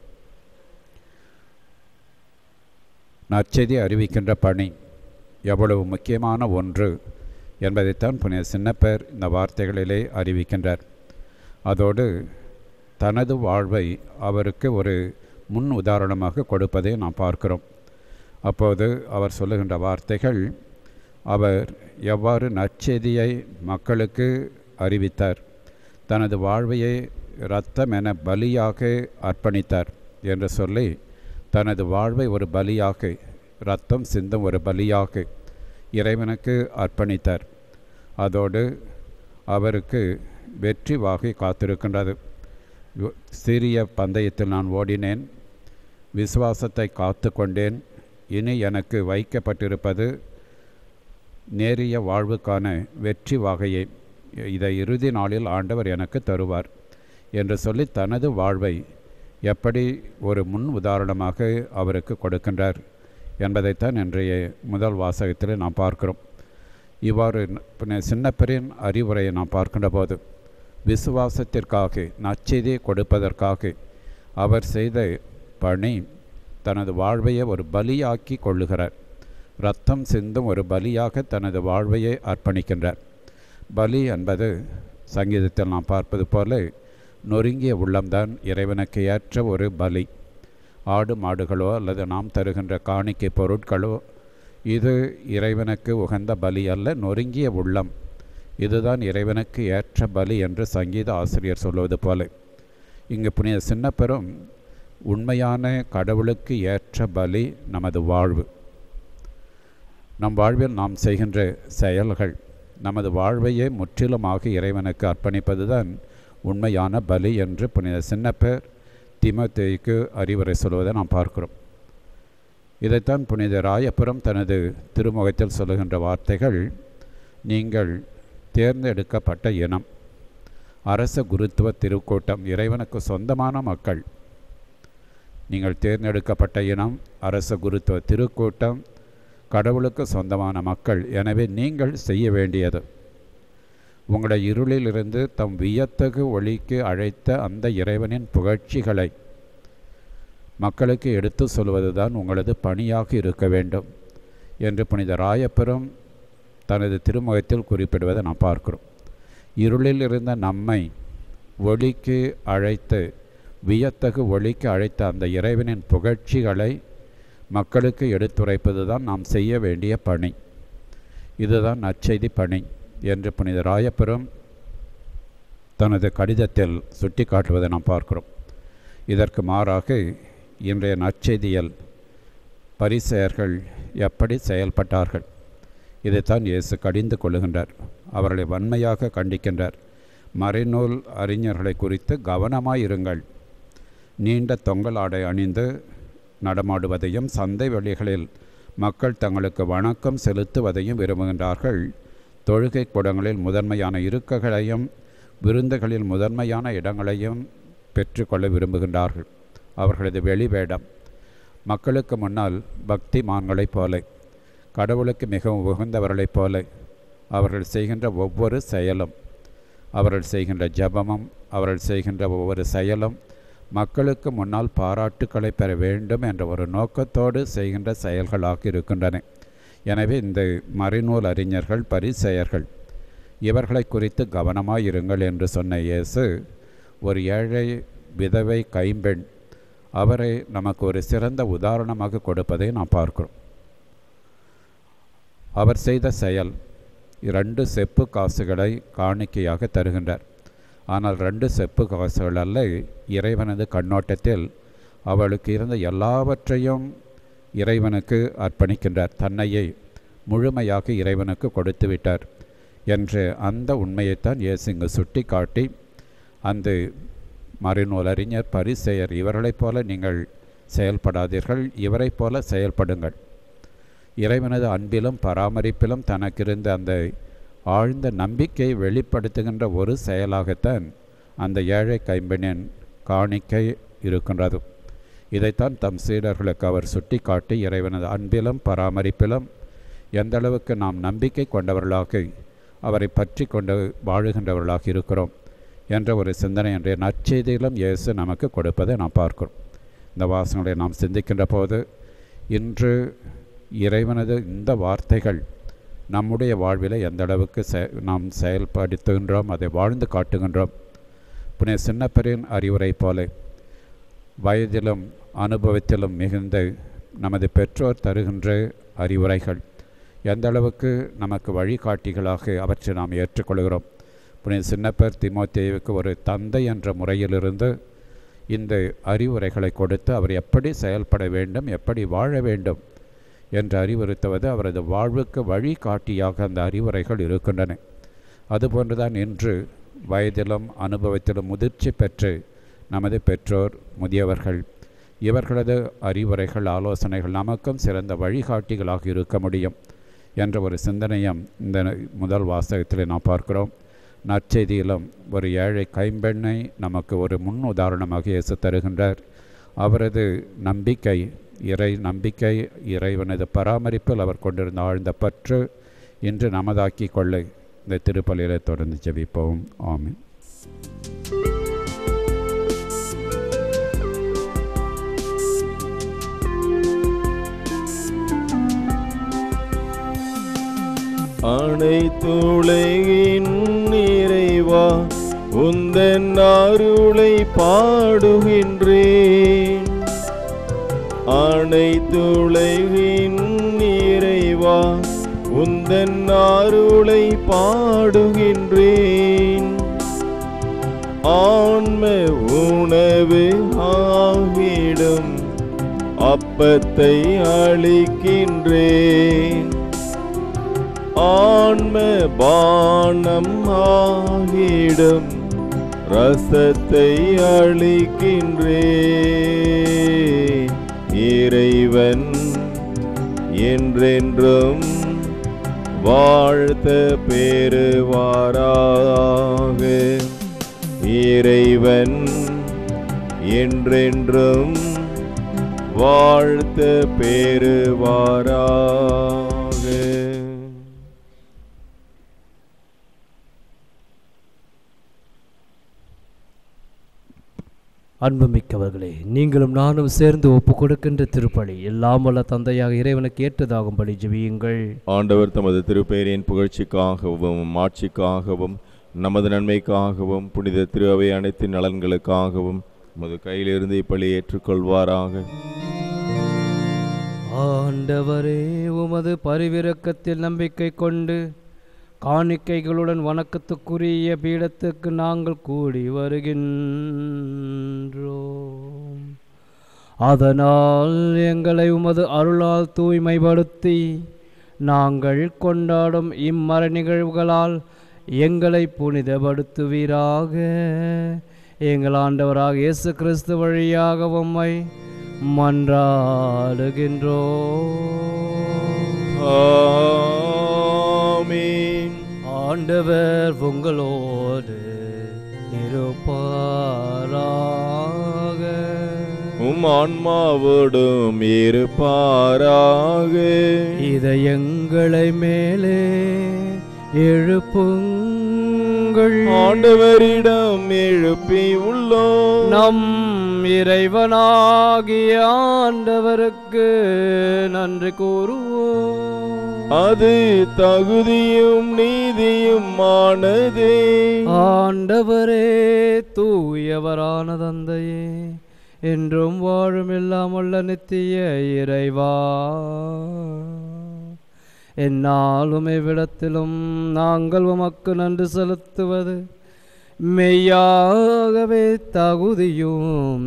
நற்செய்தி அறிவிக்கின்ற பணி எவ்வளவு முக்கியமான ஒன்று என்பதைத்தான் புனித சின்னப்பர் இந்த வார்த்தைகளிலே அறிவிக்கின்றார் அதோடு தனது வாழ்வை அவருக்கு ஒரு முன் உதாரணமாக கொடுப்பதை நாம் பார்க்கிறோம் அப்போது அவர் சொல்லுகின்ற வார்த்தைகள் அவர் எவ்வாறு நற்செய்தியை மக்களுக்கு அறிவித்தார் தனது வாழ்வையை இரத்தம் என பலியாக அர்ப்பணித்தார் என்று சொல்லி தனது வாழ்வை ஒரு பலியாக இரத்தம் சிந்தும் ஒரு பலியாக இறைவனுக்கு அர்ப்பணித்தார் அதோடு அவருக்கு வெற்றி வாகை காத்திருக்கின்றது யு- சிறிய பந்தயத்தில் நான் ஓடினேன் விசுவாசத்தை காத்து கொண்டேன் இனி எனக்கு வைக்கப்பட்டிருப்பது நேரிய வாழ்வுக்கான வெற்றி வாகையை இதை இறுதி நாளில் ஆண்டவர் எனக்கு தருவார் என்று சொல்லி தனது வாழ்வை எப்படி ஒரு முன் உதாரணமாக அவருக்கு கொடுக்கின்றார் என்பதைத்தான் இன்றைய முதல் வாசகத்தில் நாம் பார்க்கிறோம் இவ்வாறு ந- பின்ன சின்னப்பரின் அறிவுரையை நாம் பார்க்கின்ற போது விசுவாசத்திற்காக நற்செய்தியை கொடுப்பதற்காக அவர் செய்த பணி தனது வாழ்வையை ஒரு பலியாக்கி கொள்ளுகிறார் ரத்தம் சிந்தும் ஒரு பலியாக தனது வாழ்வையை அர்ப்பணிக்கின்றார் பலி என்பது சங்கீதத்தில் நாம் பார்ப்பது போல நொறுங்கிய உள்ளம்தான் இறைவனுக்கு ஏற்ற ஒரு பலி ஆடு மாடுகளோ அல்லது நாம் தருகின்ற காணிக்கை பொருட்களோ இது இறைவனுக்கு உகந்த பலி அல்ல நொறுங்கிய உள்ளம் இதுதான் இறைவனுக்கு ஏற்ற பலி என்று சங்கீத ஆசிரியர் சொல்வது போல இங்கு புனித சின்னப்பெரும் உண்மையான கடவுளுக்கு ஏற்ற பலி நமது வாழ்வு நம் வாழ்வில் நாம் செய்கின்ற செயல்கள் நமது வாழ்வையே முற்றிலுமாக இறைவனுக்கு அர்ப்பணிப்பதுதான் உண்மையான பலி என்று புனித சின்னப்பர் திமோத்தேயுக்கு அறிவுரை சொல்வதை நாம் பார்க்கிறோம் இதைத்தான் புனித ராயபுரம் தனது திருமுகத்தில் சொல்லுகின்ற வார்த்தைகள் நீங்கள் தேர்ந்தெடுக்கப்பட்ட இனம் அரச குருத்துவ திருக்கூட்டம் இறைவனுக்கு சொந்தமான மக்கள் நீங்கள் தேர்ந்தெடுக்கப்பட்ட இனம் அரச குருத்துவ திருக்கூட்டம் கடவுளுக்கு சொந்தமான மக்கள் எனவே நீங்கள் செய்ய வேண்டியது உங்களை இருளிலிருந்து தம் வியத்தகு ஒளிக்கு அழைத்த அந்த இறைவனின் புகழ்ச்சிகளை மக்களுக்கு எடுத்து சொல்வதுதான் உங்களது பணியாக இருக்க வேண்டும் என்று புனித ராயப்பெரும் தனது திருமுகத்தில் குறிப்பிடுவதை நாம் பார்க்கிறோம் இருளில் இருந்த நம்மை ஒளிக்கு அழைத்து வியத்தகு ஒளிக்கு அழைத்த அந்த இறைவனின் புகழ்ச்சிகளை மக்களுக்கு எடுத்துரைப்பது தான் நாம் செய்ய வேண்டிய பணி இதுதான் நற்செய்தி பணி என்று புனித ராயப்பெரும் தனது கடிதத்தில் சுட்டிக்காட்டுவதை நாம் பார்க்கிறோம் இதற்கு மாறாக இன்றைய நற்செய்தியில் பரிசெயர்கள் எப்படி செயல்பட்டார்கள் இதைத்தான் இயேசு கடிந்து கொள்ளுகின்றார் அவர்களை வன்மையாக கண்டிக்கின்றார் மறைநூல் அறிஞர்களை குறித்து கவனமாயிருங்கள் நீண்ட தொங்கல் ஆடை அணிந்து நடமாடுவதையும் சந்தை வெளிகளில் மக்கள் தங்களுக்கு வணக்கம் செலுத்துவதையும் விரும்புகின்றார்கள் தொழுகை கூடங்களில் முதன்மையான இருக்கைகளையும் விருந்துகளில் முதன்மையான இடங்களையும் பெற்றுக்கொள்ள விரும்புகின்றார்கள் அவர்களது வெளிவேடம் மக்களுக்கு முன்னால் பக்திமான்களைப் போல கடவுளுக்கு மிகவும் உகந்தவர்களைப் போல அவர்கள் செய்கின்ற ஒவ்வொரு செயலும் அவர்கள் செய்கின்ற ஜெபமும் அவர்கள் செய்கின்ற ஒவ்வொரு செயலும் மக்களுக்கு முன்னால் பாராட்டுக்களை பெற வேண்டும் என்ற ஒரு நோக்கத்தோடு செய்கின்ற செயல்களாக இருக்கின்றன எனவே இந்த மறைநூல் அறிஞர்கள் பரிசெயர்கள் இவர்களை குறித்து கவனமாயிருங்கள் என்று சொன்ன இயேசு ஒரு ஏழை விதவை கைம்பெண் அவரை நமக்கு ஒரு சிறந்த உதாரணமாக கொடுப்பதை நாம் பார்க்கிறோம் அவர் செய்த செயல் இரண்டு செப்பு காசுகளை காணிக்கையாக தருகின்றார் ஆனால் ரெண்டு செப்பு காசுகள் அல்ல இறைவனது கண்ணோட்டத்தில் அவளுக்கு இருந்த எல்லாவற்றையும் இறைவனுக்கு அர்ப்பணிக்கின்றார் தன்னையே முழுமையாக இறைவனுக்கு கொடுத்து விட்டார் என்று அந்த உண்மையைத்தான் இயேசு இங்கு சுட்டி காட்டி அந்த மறைநூல் அறிஞர் பரிசெயர் இவர்களைப் போல நீங்கள் செயல்படாதீர்கள் இவரைப் போல செயல்படுங்கள் இறைவனது அன்பிலும் பராமரிப்பிலும் தனக்கிருந்த அந்த ஆழ்ந்த நம்பிக்கையை வெளிப்படுத்துகின்ற ஒரு செயலாகத்தான் அந்த ஏழை கைம்பெண்ணின் காணிக்கை இருக்கின்றது இதைத்தான் தம் சீடர்களுக்கு அவர் சுட்டி காட்டி இறைவனது அன்பிலும் பராமரிப்பிலும் எந்த அளவுக்கு நாம் நம்பிக்கை கொண்டவர்களாக அவரை பற்றி கொண்டு வாழுகின்றவர்களாக இருக்கிறோம் என்ற ஒரு சிந்தனை என்ற நற்செய்தியிலும் இயேசு நமக்கு கொடுப்பதை நாம் பார்க்கிறோம் இந்த வாசங்களை நாம் சிந்திக்கின்ற போது இன்று இறைவனது இந்த வார்த்தைகள் நம்முடைய வாழ்வில் எந்த அளவுக்கு செ நாம் செயல்படுத்துகின்றோம் அதை வாழ்ந்து காட்டுகின்றோம் புனித சின்னப்பரின் அறிவுரை போல வயதிலும் அனுபவத்திலும் மிகுந்த நமது பெற்றோர் தருகின்ற அறிவுரைகள் எந்த அளவுக்கு நமக்கு வழிகாட்டிகளாக அவற்றை நாம் ஏற்றுக்கொள்கிறோம் புனித சின்னப்பர் திமோத்தேவுக்கு ஒரு தந்தை என்ற முறையிலிருந்து இந்த அறிவுரைகளை கொடுத்து அவர் எப்படி செயல்பட வேண்டும் எப்படி வாழ வேண்டும் என்று அறிவுறுத்துவது அவரது வாழ்வுக்கு வழிகாட்டியாக அந்த அறிவுரைகள் இருக்கின்றன அதுபோன்றுதான் இன்று வயதிலும் அனுபவத்திலும் முதிர்ச்சி பெற்று நமது பெற்றோர் முதியவர்கள் இவர்களது அறிவுரைகள் ஆலோசனைகள் நமக்கும் சிறந்த வழிகாட்டிகளாக இருக்க முடியும் என்ற ஒரு சிந்தனையும் இந்த முதல் வாசகத்தில் நாம் பார்க்கிறோம் நற்செய்தியிலும் ஒரு ஏழை கைம்பெண்ணை நமக்கு ஒரு முன் உதாரணமாக இயேசு தருகின்றார் அவரது நம்பிக்கை இறை நம்பிக்கை இறைவனது பராமரிப்பில் அவர் கொண்டிருந்த ஆழ்ந்த பற்று இன்று நமதாக்கி கொள்ள இந்த திருப்பலியிலே தொடர்ந்து ஜெபிப்போம் ஆமென் அனைத்துலகின் நிறைவா உந்தன் அருளை பாடுகின்றேன் அனைத்துலகின் நிறைவா உந்தன் அருளை பாடுகின்றேன் ஆன்ம உணவு ஆகிடும் அப்பத்தை அளிக்கின்றேன் ஆன்ம பானம் ஆகிடும் ரசத்தை அளிக்கின்றேன் இறைவன் என்றென்றும் வாழ்த்த பெறுவாராக இறைவன் என்றென்றும் வாழ்த்த பெறுவாராக அன்புமிக்கவர்களே நீங்களும் நானும் சேர்ந்து ஒப்பு கொடுக்கின்ற திருப்பலி எல்லாம் வல்ல தந்தையாக இறைவனுக்கு ஏற்றதாகும்படி ஜெபியுங்கள் ஆண்டவர் தமது திருப்பெயரின் புகழ்ச்சிக்காகவும் மாட்சிக்காகவும் நமது நன்மைக்காகவும் புனித திரு அவை அனைத்து நலன்களுக்காகவும் உமது கையிலிருந்து இப்பலி ஏற்றுக்கொள்வாராக ஆண்டவரே உமது பரிவிரக்கத்தில் நம்பிக்கை கொண்டு காணிக்கைகளுடன் வணக்கத்துக்குரிய பீடத்துக்கு நாங்கள் கூடி வருகின்றோம் அதனால் எங்களை உமது அருளால் தூய்மைப்படுத்தி நாங்கள் கொண்டாடும் இம்மர நிகழ்வுகளால் எங்களை புனிதப்படுத்துவீராக எங்கள் ஆண்டவராக இயேசு கிறிஸ்து வழியாக உம்மை மன்றாடுகின்றோம் ஆமென் ஆண்டவர் உங்களோடு இருப்பாராக உம் ஆன்மாவோடும் இருப்பாராக இதயங்களை மேலே எழுப்புங்கள் ஆண்டவரிடம் எழுப்பி உள்ளோம் நம் இறைவனாகிய ஆண்டவருக்கு நன்றி கூறுவோம் அது தகுதியும் நீதியும் ஆனதே ஆண்டவரே தூயவரான தந்தையே என்றும் வாழும் இல்லாமல்ல நித்திய இறைவா என்னாலும் இவ்விடத்திலும் நாங்கள் உமக்கு நன்றி செலுத்துவது மெய்யாகவே தகுதியும்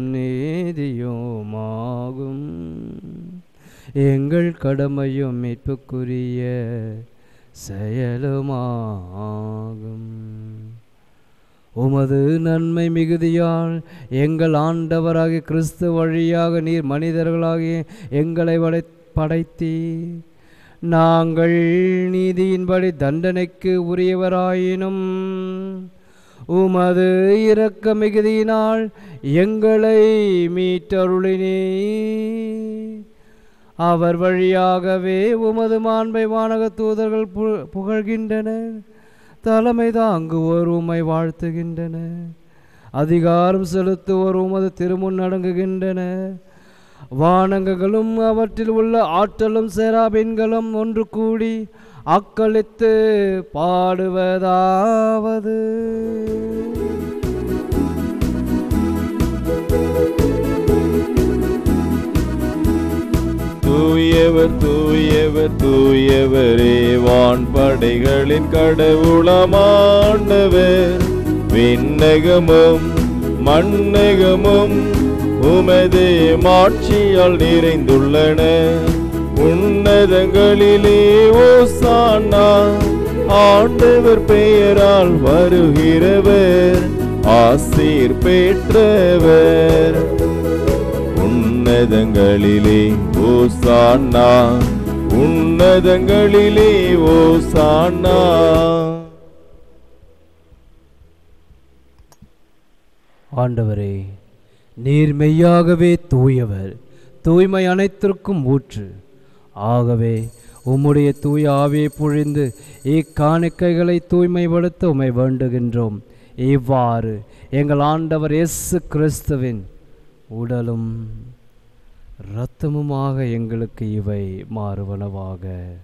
நீதியுமாகும் எங்கள் கடமையும் மீட்புக்குரிய செயலுமாகும் உமது நன்மை மிகுதியால் எங்கள் ஆண்டவராகிய கிறிஸ்து வழியாக நீர் மனிதர்களாகிய எங்களை வடை படைத்தீர் நாங்கள் நீதியின்படி தண்டனைக்கு உரியவராயினும் உமது இரக்க மிகுதியினால் எங்களை மீட்டருளினே அவர் வழியாகவே உமது மாண்பை வானக தூதர்கள் பு- புகழ்கின்றனர் தலைமை தாங்குவோர் உம்மை வாழ்த்துகின்றனர் அதிகாரம் செலுத்துவோர் உமது திருமுன் அடங்குகின்றனர் வானங்களும் அவற்றில் உள்ள ஆற்றலும் சேராபின்களும் ஒன்று கூடி அக்களித்து பாடுவதாவது தூயவர் தூயவர் தூயவரே வான்படைகளின் கடவுளமாண்டவர் விண்ணகமும் மண்ணகமும் உமது மாட்சியால் நிறைந்துள்ளன உன்னதங்களிலே ஓசானா ஆண்டவர் பெயரால் வருகிறவர் ஆசீர் பெற்றவர் உன்னதங்களிலே ஓசானா உன்னதங்களிலே ஓசானா ஆண்டவரே நீர் மெய்யாகவே தூயவர் தூய்மை அனைத்திற்கும் ஊற்று ஆகவே உம்முடைய தூய ஆவியை பொழிந்து இக்காணிக்கைகளை தூய்மைப்படுத்த உமை வேண்டுகின்றோம் இவ்வாறு எங்கள் ஆண்டவர் இயேசு கிறிஸ்துவின் உடலும் இரத்தமுமாக எங்களுக்கு இவை மாறுவனவாக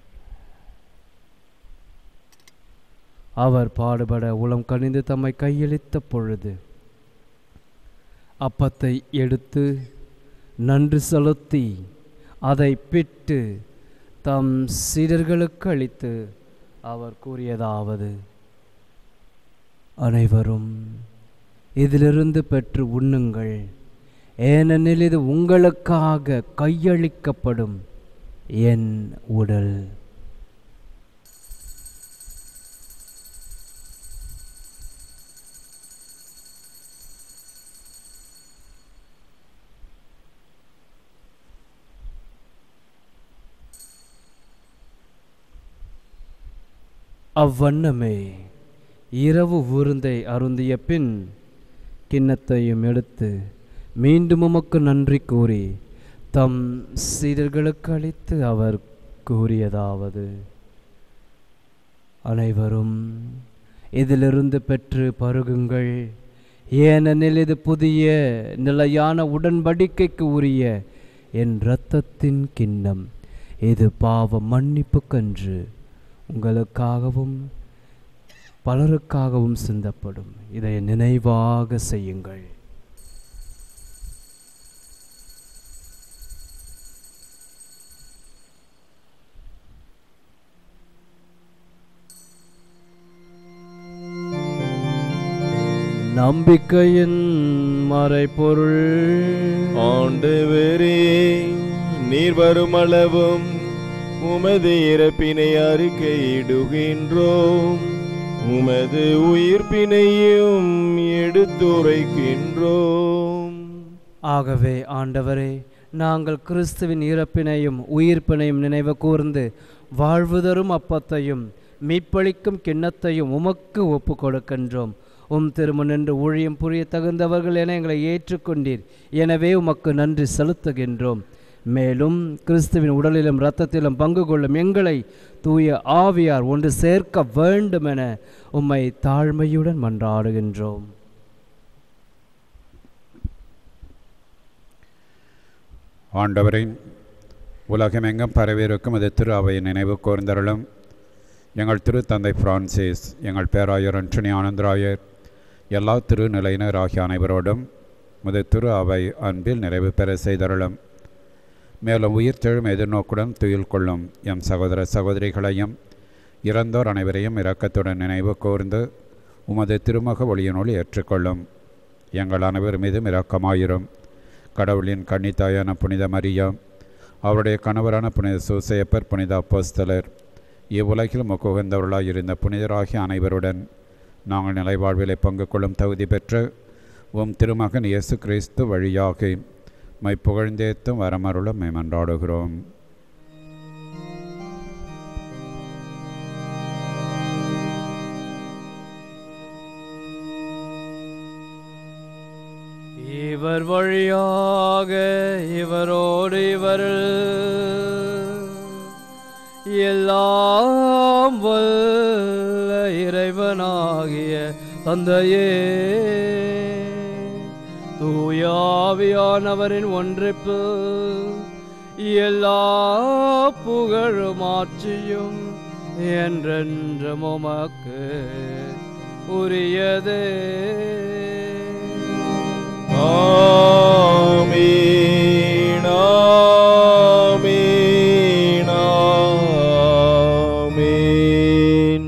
அவர் பாடுபட உளம் கனிந்து தம்மை கையளித்த பொழுது அப்பத்தை எடுத்து நன்று செலுத்தி அதை பிட்டு தம் சீடர்களுக்கு அளித்து அவர் கூறியதாவது அனைவரும் இதிலிருந்து பெற்று உண்ணுங்கள் ஏனெனில் இது உங்களுக்காக கையளிக்கப்படும் என் உடல் அவ்வண்ணமே இரவு விருந்தை அருந்திய பின் கிண்ணத்தையும் எடுத்து மீண்டும் உமக்கு நன்றி கூறி தம் சீடர்களுக்கு அளித்து அவர் கூறியதாவது அனைவரும் இதிலிருந்து பெற்று பருகுங்கள் ஏனெனில் இது புதிய நிலையான உடன்படிக்கைக்கு உரிய என் இரத்தத்தின் கிண்ணம் இது பாவ மன்னிப்புக்கன்று உங்களுக்காகவும் பலருக்காகவும் சிந்தப்படும் இதை நினைவாக செய்யுங்கள் நம்பிக்கையின் மறைபொருள் ஆண்டவரே நீர் வரும் அளவும் உமது இறப்பினை அறிக்கையிடுகின்றோம் உமது உயிர்ப்பினையும் எடுத்துரைக்கின்றோம் ஆகவே ஆண்டவரே நாங்கள் கிறிஸ்துவின் இறப்பினையும் உயிர்ப்பினையும் நினைவு கூர்ந்து வாழ்வு தரும் அப்பத்தையும் மீட்பளிக்கும் கிண்ணத்தையும் உமக்கு ஒப்பு கொடுக்கின்றோம் உம் திருமுனின்று ஊழியம் புரிய தகுந்தவர்கள் என எங்களை ஏற்றுக்கொண்டீர் எனவே உமக்கு நன்றி செலுத்துகின்றோம் மேலும் கிறிஸ்துவின் உடலிலும் இரத்தத்திலும் பங்கு கொள்ளும் எங்களை தூய ஆவியார் ஒன்று சேர்க்க வேண்டுமென உம்மை தாழ்மையுடன் மன்றாடுகின்றோம் ஆண்டவரை உலகமெங்கும் பரவியிருக்கும் அது திரு அவை நினைவு கூர்ந்தருளும் எங்கள் திரு தந்தை பிரான்சிஸ் எங்கள் பேராயர் அன்டனி ஆனந்தராயர் எல்லா திருநிலையினர் ஆகிய அனைவரோடும் முது திரு அவை அன்பில் நிறைவு பெற செய்தருளும் மேலும் உயிர்த்தெழும் எதிர்நோக்குடன் துயில் கொள்ளும் எம் சகோதர சகோதரிகளையும் இறந்தோர் அனைவரையும் இரக்கத்துடன் நினைவு கூர்ந்து உமது திருமுக ஒளியினுள் ஏற்றுக்கொள்ளும் எங்கள் அனைவர் மீதும் இரக்கமாயிரும் கடவுளின் கன்னித்தாயான புனித மரியா அவருடைய கணவரான புனித சூசையப்பர் புனித அப்போஸ்தலர் இவ்வுலகில் முக்குகந்தவர்களாய் இருந்த புனிதராகிய அனைவருடன் நாங்கள் நிலைவாழ்விலை பங்கு கொள்ளும் தகுதி பெற்று உம் திருமகன் இயேசு கிறிஸ்து வழியாக மை புகழ்ந்தேத்தும் வரமருளும் மேமன்றாடுகிறோம் இவர் வழியாக இவரோடு இவர் எல்லாம் வல்ல இறைவனாகிய தந்தையே தூயாவியானவரின் ஒன்றிப்பு எல்லா புகழும் ஆட்சியும் என்றென்றும் உமக்கு உரியதே ஆமீன் ஆமீன் ஆமீன்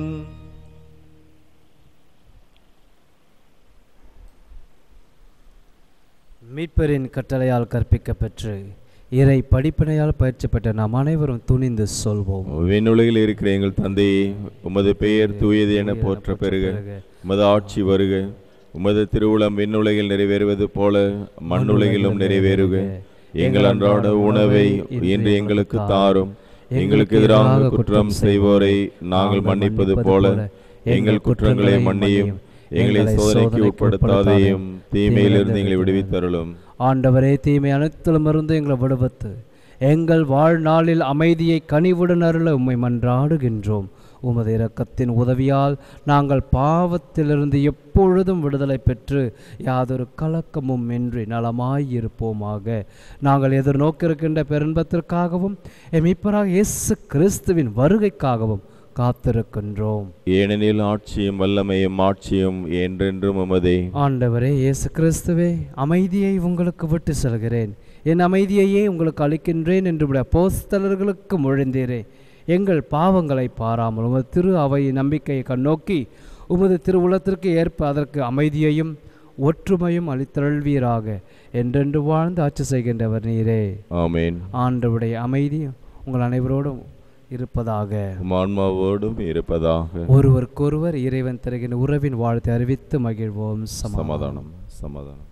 மீட்பரின் கட்டளையால் கற்பிக்கப் பெற்று இறை படிப்பினையால் பயிற்சி பெற்ற நாம் அனைவரும் துணிந்து சொல்வோம் விண்ணுலகில் இருக்கிற எங்கள் தந்தையே உமது பெயர் தூயது என போற்ற பெறுக உமது ஆட்சி வருக உமது திருவுளம் விண்ணுலகில் நிறைவேறுவது போல மண்ணுலகிலும் நிறைவேறுக எங்கள் அன்றாட உணவை இன்று எங்களுக்கு தாரும் எங்களுக்கு எதிராக குற்றம் செய்வோரை நாங்கள் மன்னிப்பது போல எங்கள் குற்றங்களை மன்னியும் எங்களை சோதனைக்கு உட்படுத்தாதையும் தீமையிலிருந்து எங்களை விடுவித்தருளும் ஆண்டவரே தீமை அனைத்திலுமிருந்து எங்களை விடுவித்து எங்கள் வாழ்நாளில் அமைதியை கனிவுடன் அருள உம்மை மன்றாடுகின்றோம் உமது இரக்கத்தின் உதவியால் நாங்கள் பாவத்திலிருந்து எப்பொழுதும் விடுதலை பெற்று யாதொரு கலக்கமும் இன்றி நலமாயிருப்போமாக நாங்கள் எதிர்நோக்கியிருக்கின்ற பெருன்பத்திற்காகவும் எமிப்பராக இயேசு கிறிஸ்துவின் வருகைக்காகவும் காத்திருக்கின்றோம் ஏனெனில் ஆட்சியும் வல்லமையும் ஆட்சியும் என்றென்றும் உமதே ஆண்டவரே இயேசு கிறிஸ்துவே அமைதியை உங்களுக்கு விட்டு செல்கிறேன் என் அமைதியையே உங்களுக்கு அளிக்கின்றேன் என்று உடைய அப்போஸ்தலர்களுக்கு மொழிந்தீரே எங்கள் பாவங்களை பாராமல் உமது திரு அவை நம்பிக்கையை கண்ணோக்கி உமது திருவுளத்திற்கு ஏற்ப அதற்கு அமைதியையும் ஒற்றுமையும் அளித்தருள்வீராக என்றென்று வாழ்ந்து ஆட்சி செய்கின்றவர் நீரே ஆமேன் ஆண்டவருடைய அமைதி உங்கள் அனைவரோடும் இருப்பதாக உம் ஆன்மாவோடும் இருப்பதாக ஒருவருக்கொருவர் இறைவன் தருகின்ற உறவின் வாழ்த்தை அறிவித்து மகிழ்வோம் சமாதானம் சமாதானம் சமாதானம்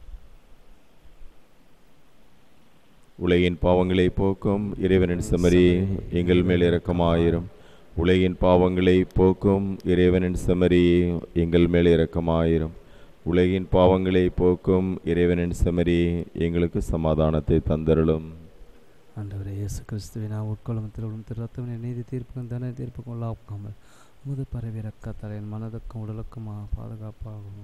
உலகின் பாவங்களை போக்கும் இறைவனின் செமரி எங்கள் மேல் இரக்கமாயிரும் உலகின் பாவங்களை போக்கும் இறைவனின் செமரி எங்கள் மேல் இரக்கமாயிரும் உலகின் பாவங்களை போக்கும் இறைவனின் செமரி எங்களுக்கு சமாதானத்தை தந்தருளும் ஆண்டவரே இயேசு கிறிஸ்துவை நான் உட்கொள்ளும் திருவிழும் திருத்தவனை நீதி தீர்ப்புக்கும் தண்டனை தீர்ப்புக்கும் உள்ளாக்காமல் முது பரவி ரக்கத்தலை என் மனதுக்கும் உடலுக்கும் பாதுகாப்பாகும்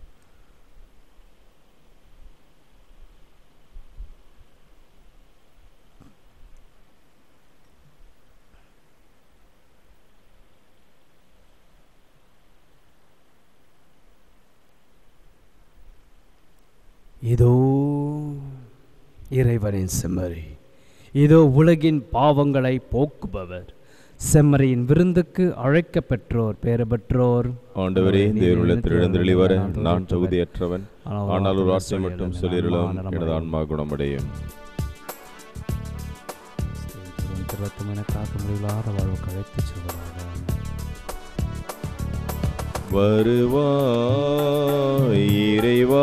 இதோ இறைவனின் செம்மறி இதோ உலகின் பாவங்களை போக்குபவர் செம்மறியின் விருந்துக்கு அழைக்கப் பெற்றோர் பேறு பெற்றோர் ஆண்டவரே தேவனுள்ளத்தில் எழுந்தருளி வர நான் தகுதியற்றவன் ஆனால் ஒரு வார்த்தை மட்டும் சொல்லிருளும் எனது ஆன்மா குணமடையும் திருவத்தம் என காக்க முடியலாத வாழ்வுக்கு அழைத்துச் செல்வதாக வருவாய் இறைவா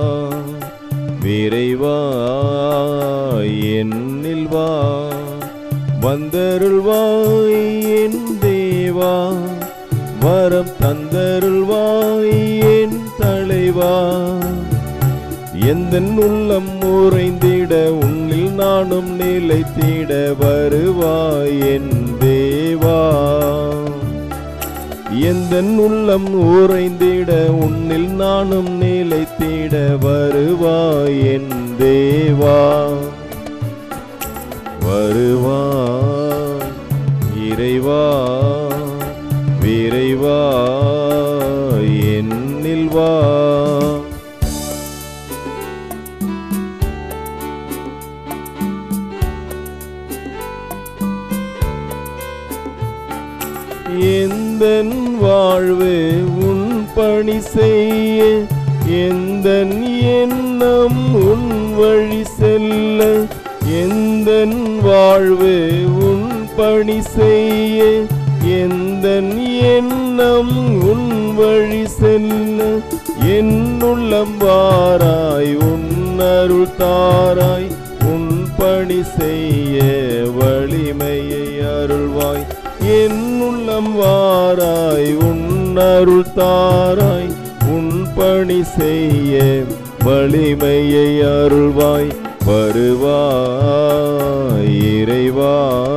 விரைவாய் என்னில் வா வந்தருள்வாய் என் தேவா வரம் தந்தருள்வாய் என் தலைவா எந்த உள்ளம் உறைந்திட உன்னில் நானும் நிலைத்திட வருவாய் என் தேவா எந்த உள்ளம் உறைந்திட உன்னில் நானும் நிலைத்திட வருவாய் என் தேவா வருவாய் இறைவா விரைவா என்னில் வா எந்தன் வாழ்வு உன் பணி செய்ய எந்தன் எண்ணம் உன் வழி செல்ல எந்தன் வாழ்வு உன் பணி செய்ய எந்த எண்ணம் உன் வழி செல்ல என் உள்ளம் வாராய் உன் அருள் தாராய் உன் பணி செய்ய வலிமையை அருள்வாய் என் உள்ளம் வாராய் உன் அருள் தாராய் உன் பணி செய்ய வலிமையை அருள்வாய் வருவாய் இறைவா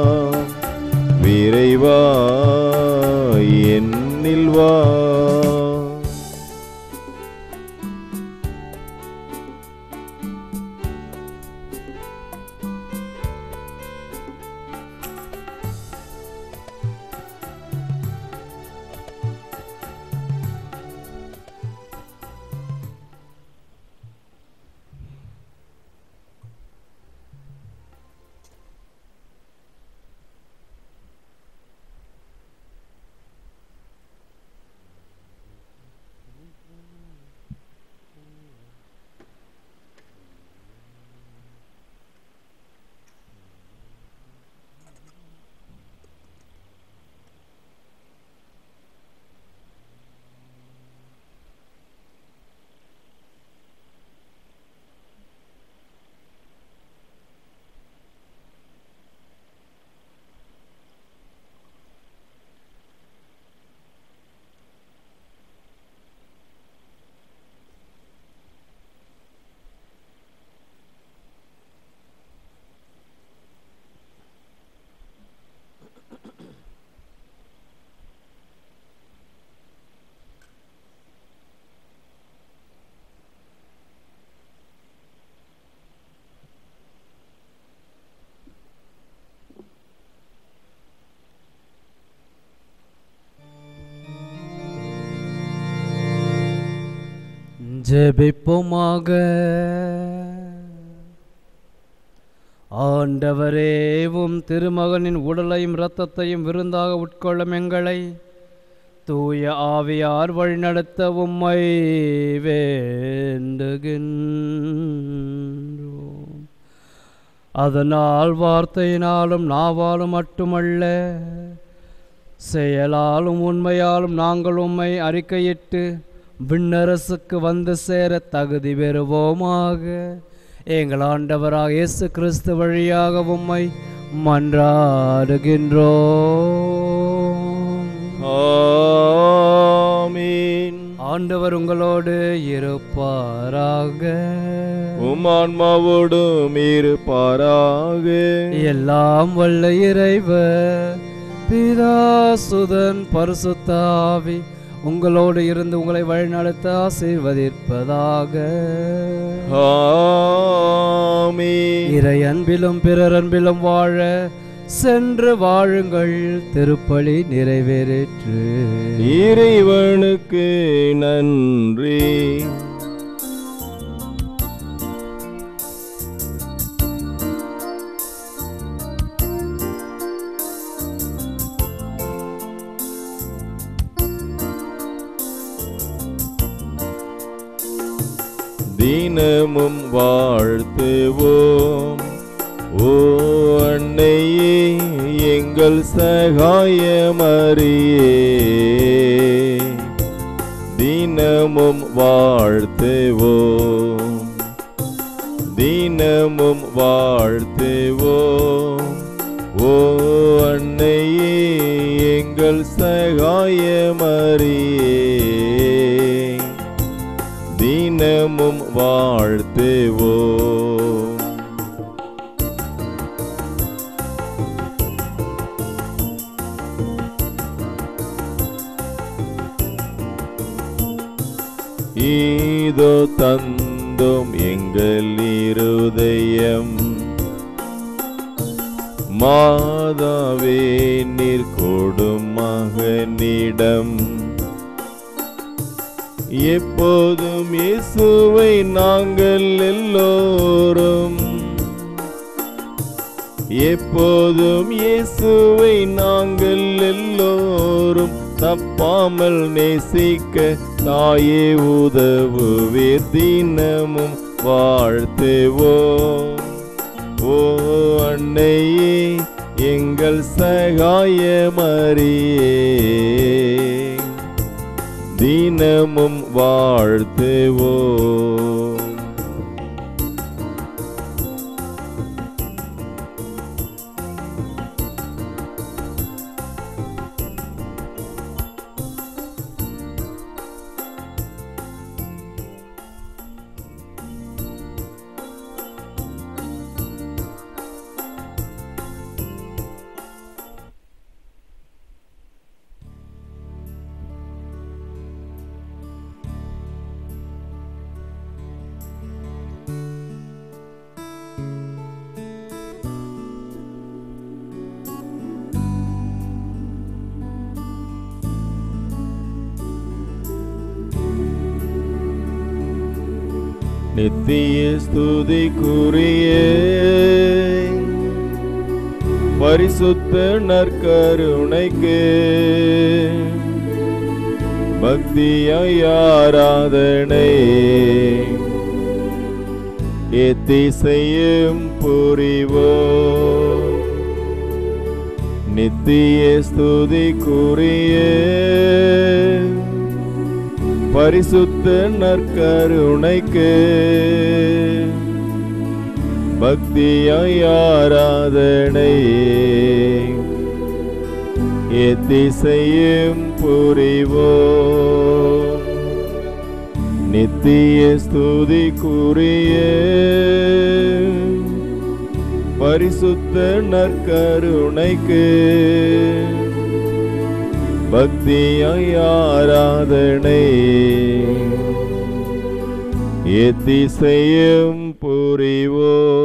விரைவா என்னில் வா ஜெபிப்போமாக ஆண்டவரே உம் திருமகனின் உடலையும் இரத்தத்தையும் விருந்தாக உட்கொள்ளும் எங்களை தூய ஆவியார் வழிநடத்த உம்மை வேண்டுகின்றோம் அதனால் வார்த்தையினாலும் நாவாலும் மட்டுமல்ல செயலாலும் உண்மையாலும் நாங்கள் உம்மை அறிக்கையிட்டு விண்ணரசுக்கு வந்து சேர தகுதி பெறுவோமாக எங்கள் ஆண்டவராக இயேசு கிறிஸ்து வழியாக உம்மை மன்றாடுகின்றோம் ஆமீன் ஆண்டவர் உங்களோடு இருப்பாராக உம் ஆன்மாவோடும் இருப்பாராக எல்லாம் வல்ல இறைவர் பிதாசுதன் பரிசுத்தாவி உங்களோடு இருந்து உங்களை வழிநடத்த ஆசீர்வதிப்பதாக ஆமீன் இறை அன்பிலும் பிறர் அன்பிலும் வாழ சென்று வாழுங்கள் திருப்பலி நிறைவேறிற்று இறைவனுக்கு நன்றி தினமும் வாழ்த்துவோம் ஓ அன்னையே எங்கள் சகாயமறியே தினமும் வாழ்த்துவோம் தினமும் வாழ்த்துவோம் ஓ அன்னையே எங்கள் சகாயமறியே தினமும் வாழ்த்துவோம் ஈதோ தந்தோம் எங்கள் இருதயம் மாதாவே நீர் கொடும் மகனிடம் எப்போதும் இயேசுவை நாங்கள் எல்லோரும் எப்போதும் இயேசுவை நாங்கள் எல்லோரும் தப்பாமல் நேசிக்க தாயே உதவுவீர் தினமும் வாழ்த்துவோம் ஓ அன்னையே எங்கள் சகாய மரியே தினமும் வாழ்த்துவோம் நித்திய ஸ்துதிக்குரிய பரிசுத்த நற்கருணைக்கு பக்தியாய் ஆராதனை எத்திசையும் புரிவோம் நித்திய ஸ்துதிக்குரிய பரிசுத்த நற்கருணைக்கு பக்தியாய் ஆராதனை எத்திசையும் புரிவோம் நித்திய ஸ்துதிக்குரிய பரிசுத்த நற்கருணைக்கு பக்தியாய் ஆராதனை எத்திசையும் புரிவோம்